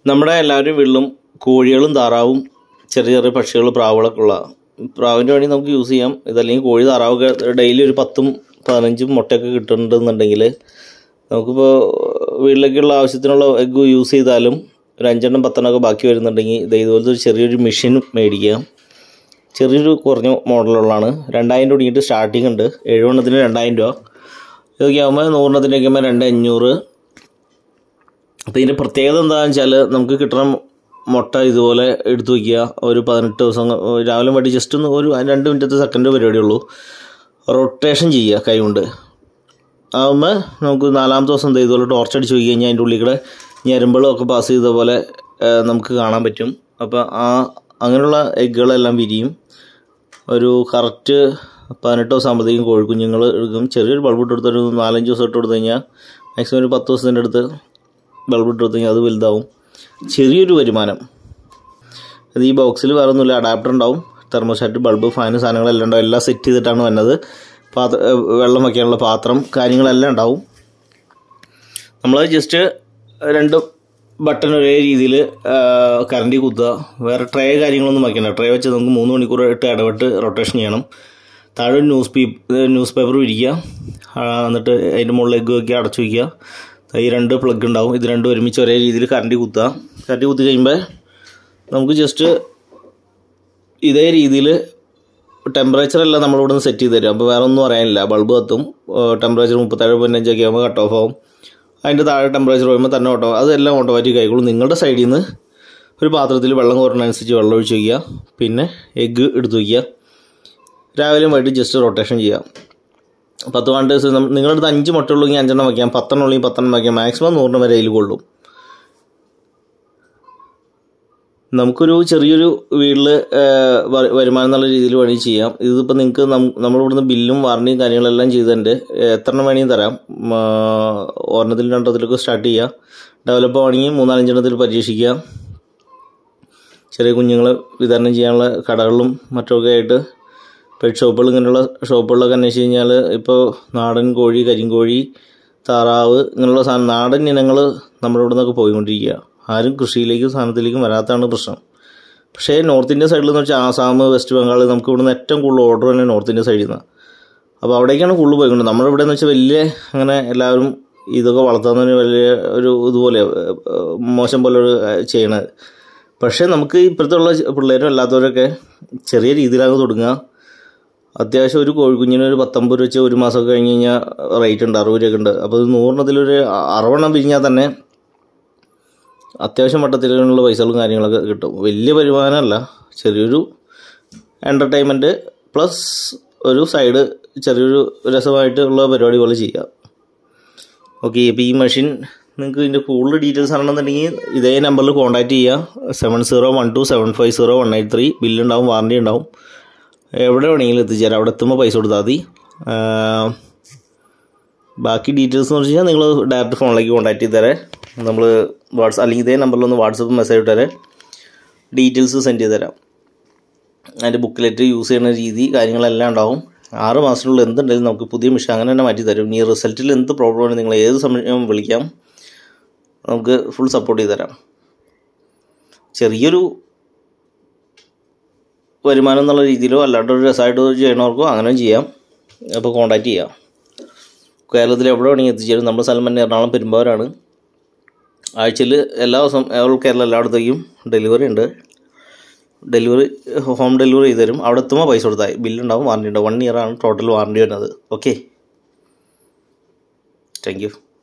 നമ്മുടെ എല്ലാവരും വീട്ടിലും കോഴികളും താറാവും ചെറിയ ചെറിയ പക്ഷികൾ പ്രാവുകളൊക്കെ ഉള്ള പ്രാവിൻ്റെ വേണ്ടി നമുക്ക് യൂസ് ചെയ്യാം ഇതല്ലെങ്കിൽ കോഴി താറാവൊക്കെ ഡെയിലി ഒരു പത്തും പതിനഞ്ചും മുട്ടയൊക്കെ കിട്ടുന്നുണ്ടെന്നുണ്ടെങ്കിൽ നമുക്കിപ്പോൾ വീട്ടിലേക്കുള്ള ആവശ്യത്തിനുള്ള എഗ്ഗ് യൂസ് ചെയ്താലും ഒരു അഞ്ചെണ്ണം പത്തെണ്ണമൊക്കെ ബാക്കി വരുന്നുണ്ടെങ്കിൽ ഇത് ഇതുപോലത്തെ ഒരു ചെറിയൊരു മെഷീൻ മേടിക്കുക ചെറിയൊരു കുറഞ്ഞ മോഡലുള്ളതാണ് രണ്ടായിരം രൂപ തുടങ്ങിയിട്ട് സ്റ്റാർട്ടിംഗ് ഉണ്ട് എഴുപെണ്ണത്തിന് രണ്ടായിരം രൂപ ഇതൊക്കെ ആകുമ്പോൾ നൂറെണ്ണത്തിനൊക്കെ ആകുമ്പോൾ രണ്ട് അഞ്ഞൂറ് അപ്പോൾ ഇതിൻ്റെ പ്രത്യേകത എന്താണെന്ന് വെച്ചാൽ നമുക്ക് കിട്ടുന്ന മുട്ട ഇതുപോലെ എടുത്തു വയ്ക്കുക ഒരു പതിനെട്ട് ദിവസം രാവിലെ വേണ്ടി ജസ്റ്റ് ഒന്ന് ഒരു രണ്ട് മിനിറ്റത്തെ സെക്കൻഡ് പരിപാടിയുള്ളൂ റൊട്ടേഷൻ ചെയ്യുക കൈ കൊണ്ട് ആകുമ്പോൾ നമുക്ക് നാലാമത്തെ ദിവസം ദേ ഇതുപോലെ ടോർച്ച് അടിച്ച് പോയി കഴിഞ്ഞാൽ അതിൻ്റെ ഉള്ളിൽ കൂടെ ഞരമ്പുകളും ഒക്കെ പാസ് ചെയ്ത പോലെ ആ, നമുക്ക് കാണാൻ പറ്റും അപ്പോൾ ആ അങ്ങനെയുള്ള എഗ്ഗുകളെല്ലാം വിരിയും ഒരു കറക്റ്റ് പതിനെട്ട് ദിവസം ആകുമ്പോഴത്തേക്കും കോഴിക്കുഞ്ഞുങ്ങൾ എടുക്കും ചെറിയൊരു ബൾബ് ഇട്ട് കൊടുത്തൊരു നാലഞ്ച് ദിവസം ഇട്ട് കൊടുത്തു കഴിഞ്ഞാൽ മാക്സിമം ഒരു പത്ത് ദിവസത്തിൻ്റെ അടുത്ത് ബൾബ് ഇട്ട് കൊടുത്തു കഴിഞ്ഞാൽ അത് വലുതാവും ചെറിയൊരു വരുമാനം അത് ഈ ബോക്സിൽ വേറെ ഒന്നുമില്ല അഡാപ്റ്റർ ഉണ്ടാവും തെർമോസ്റ്റാറ്റ് ബൾബ് ഫാന് സാധനങ്ങളെല്ലാം ഉണ്ടാവും എല്ലാം സെറ്റ് ചെയ്തിട്ടാണ് വന്നത് പാത്ര ഏ, വെള്ളം വയ്ക്കാനുള്ള പാത്രം കാര്യങ്ങളെല്ലാം ഉണ്ടാവും നമ്മൾ ജസ്റ്റ് രണ്ട് ബട്ടൺ ഒരേ രീതിയിൽ കറണ്ടി കുത്തുക വേറെ ട്രേ കാര്യങ്ങളൊന്നും വയ്ക്കണ്ട ട്രേ വെച്ച് നമുക്ക് മൂന്ന് മണിക്കൂർ ഇട്ട് ഇടവിട്ട് റൊട്ടേഷൻ ചെയ്യണം താഴെ ഒരു ന്യൂസ് പേപ്പർ ന്യൂസ് പേപ്പർ വിരിക്കുക ആ, എന്നിട്ട് അതിൻ്റെ മുകളിൽ എഗ്ഗ് വയ്ക്കുക അടച്ചു വയ്ക്കുക ഈ രണ്ട് പ്ലഗ് ഉണ്ടാവും ഇത് രണ്ടും ഒരുമിച്ച് ഒരേ രീതിയിൽ കറണ്ടി കുത്തുക കറണ്ടി കുത്തി കഴിയുമ്പോൾ നമുക്ക് ജസ്റ്റ് ഇതേ രീതിയിൽ ടെമ്പറേച്ചർ എല്ലാം നമ്മളിവിടെ നിന്ന് സെറ്റ് ചെയ്ത് തരും അപ്പോൾ വേറെ ഒന്നും പറയാനില്ല ബൾബ് കത്തും ടെമ്പറേച്ചർ മുപ്പത്തേഴ് പതിനഞ്ചൊക്കെ ആകുമ്പോൾ കട്ട് ഓഫ് ആവും അതിൻ്റെ താഴെ ടെമ്പറേച്ചർ വരുമ്പോൾ തന്നെ ഓട്ടോ അതെല്ലാം ഓട്ടോമാറ്റിക് ആയിക്കോളും നിങ്ങളുടെ സൈഡിൽ നിന്ന് ഒരു പാത്രത്തിൽ വെള്ളം കോരുന്നതനുസരിച്ച് വെള്ളം ഒഴിച്ച് വയ്ക്കുക പിന്നെ എഗ്ഗ് എടുത്ത് വയ്ക്കുക രാവിലെയും വൈകിട്ട് ജസ്റ്റ് റൊട്ടേഷൻ ചെയ്യുക പത്ത് പന്ത്രണ്ട് ദിവസം നമ്മ- നിങ്ങളുടെ അടുത്ത് അഞ്ച് മുട്ട ഉള്ളെങ്കിൽ അഞ്ചെണ്ണം വയ്ക്കാം പത്തെണ്ണം ഉള്ളെങ്കിൽ പത്തെണ്ണം വയ്ക്കാം മാക്സിമം നൂറിന് വരെ അതിൽ കൊള്ളും നമുക്കൊരു ചെറിയൊരു വീട്ടിൽ വരുമാനം എന്നുള്ള രീതിയിൽ വേണമെങ്കിൽ ചെയ്യാം ഇതിപ്പോൾ നിങ്ങൾക്ക് നമ്മളിവിടുന്ന് ബില്ലും വാറണ്ടിയും കാര്യങ്ങളെല്ലാം ചെയ്തിട്ടുണ്ട് എത്ര എണ്ണം വേണമെങ്കിൽ തരാം ആ, ഒരെണ്ണത്തിൽ രണ്ടെണ്ണത്തിലൊക്കെ സ്റ്റാർട്ട് ചെയ്യുക ഡെവലപ്പ് ആണെങ്കിൽ മൂന്നാലഞ്ചെണ്ണത്തിൽ പരീക്ഷിക്കുക ചെറിയ കുഞ്ഞുങ്ങളെ വിതരണം ചെയ്യാനുള്ള കടകളിലും മറ്റൊക്കെ ആയിട്ട് പെറ്റ് ഷോപ്പുകൾ ഇങ്ങനെയുള്ള ഷോപ്പുകളിലൊക്കെ അന്വേഷിച്ച് കഴിഞ്ഞാൽ ഇപ്പോൾ നാടൻ കോഴി കരിങ്കോഴി താറാവ് ഇങ്ങനെയുള്ള സാധനം നാടൻ ഇനങ്ങൾ നമ്മുടെ ഇവിടെ നിന്നൊക്കെ പോയിക്കൊണ്ടിരിക്കുക ആരും കൃഷിയിലേക്കും സാധനത്തിലേക്കും വരാത്തതാണ് പ്രശ്നം പക്ഷേ നോർത്ത് ഇന്ത്യൻ സൈഡിൽ എന്ന് വെച്ചാൽ ആസാം വെസ്റ്റ് ബംഗാൾ നമുക്ക് ഇവിടുന്ന് ഏറ്റവും കൂടുതൽ ഓർഡർ തന്നെ നോർത്ത് ഇന്ത്യൻ സൈഡിൽ നിന്നാണ് അപ്പോൾ അവിടേക്കാണ് കൂടുതൽ പോയിക്കൊണ്ട് നമ്മുടെ ഇവിടെ എന്ന് വെച്ചാൽ വലിയ അങ്ങനെ എല്ലാവരും ഇതൊക്കെ വളർത്തുന്നതിന് വലിയ ഒരു ഇതുപോലെ ഏഹ്, മോശം പോലെ ഒരു ഏഹ്, ചെയ്യണത് പക്ഷേ നമുക്ക് ഇപ്പോഴത്തെ ഉള്ള പിള്ളേരും അല്ലാത്തവരൊക്കെ ചെറിയ രീതിയിലാണ് തുടങ്ങുക അത്യാവശ്യം ഒരു കോഴിക്കുഞ്ഞിന് ഒരു പത്തൊമ്പത് രൂപ വെച്ച് ഒരു മാസമൊക്കെ കഴിഞ്ഞ് കഴിഞ്ഞാൽ റേറ്റ് ഉണ്ട് അറുപത് രൂപയൊക്കെ ഉണ്ട് അപ്പോൾ ഇത് നൂറിനത്തിലൊരു അറുപെണ്ണം പിരിഞ്ഞാൽ തന്നെ അത്യാവശ്യം മട്ടത്തിലുള്ള പൈസകളും കാര്യങ്ങളൊക്കെ കിട്ടും വലിയ വരുമാനമല്ല ചെറിയൊരു എൻ്റർടൈൻമെൻറ്റ് പ്ലസ് ഒരു സൈഡ് ചെറിയൊരു രസമായിട്ടുള്ള പരിപാടി പോലെ ചെയ്യാം ഓക്കെ ഇപ്പോൾ ഈ മെഷീൻ നിങ്ങൾക്ക് ഇതിൻ്റെ കൂടുതൽ ഡീറ്റെയിൽസ് അറിയണമെന്നുണ്ടെങ്കിൽ ഇതേ നമ്പറിൽ കോൺടാക്റ്റ് ചെയ്യുക seven zero one two seven five zero one eight three ബില്ലുണ്ടാവും വാറണ്ടി ഉണ്ടാവും എവിടെ വേണമെങ്കിലും എത്തിച്ചേരാം അവിടെ എത്തുമ്പോൾ പൈസ കൊടുത്താൽ മതി ആ, ബാക്കി ഡീറ്റെയിൽസ് എന്ന് വെച്ച് കഴിഞ്ഞാൽ നിങ്ങൾ ഡയറക്റ്റ് ഫോണിലേക്ക് കോൺടാക്ട് ചെയ്ത് തരാം നമ്മൾ വാട്സ് അല്ലെങ്കിൽ ഇതേ നമ്പറിലൊന്ന് വാട്സപ്പ് മെസ്സേജ് ഇട്ട് തരാം ഡീറ്റെയിൽസ് സെൻഡ് ചെയ്ത് തരാം അതിൻ്റെ ബുക്കിലെറ്റ് യൂസ് ചെയ്യുന്ന രീതി കാര്യങ്ങളെല്ലാം ഉണ്ടാവും ആറ് മാസത്തിനുള്ളിൽ എന്തുണ്ടെങ്കിലും നമുക്ക് പുതിയ മിഷൻ അങ്ങനെ തന്നെ മാറ്റി തരും ഈ റിസൾട്ടിൽ എന്ത് പ്രോബ്ലം ആണ് നിങ്ങൾ ഏത് സമയം വിളിക്കാം നമുക്ക് ഫുൾ സപ്പോർട്ട് ചെയ്ത് തരാം ചെറിയൊരു വരുമാനം എന്നുള്ള രീതിയിലോ അല്ലാണ്ട് ഒരു രസമായിട്ട് ചെയ്യണവർക്കോ അങ്ങനെ ചെയ്യാം അപ്പോൾ കോൺടാക്റ്റ് ചെയ്യാം കേരളത്തിൽ എവിടെ വേണമെങ്കിൽ എത്തിച്ചേരും നമ്മുടെ സ്ഥലം തന്നെ എറണാകുളം പെരുമ്പാവൂരാണ് ആഴ്ചയിൽ എല്ലാ ദിവസവും ഓൾ കേരള എല്ലായിടത്തേക്കും ഡെലിവറി ഉണ്ട് ഡെലിവറി ഹോം ഡെലിവറി ചെയ്ത് തരും അവിടെ എത്തുമ്പോൾ പൈസ കൊടുത്താൽ ബില്ലുണ്ടാവും വാറണ്ടി ഉണ്ടാവും വൺ ഇയറാണ് ടോട്ടൽ വാറണ്ടി വരുന്നത് ഓക്കെ താങ്ക് യു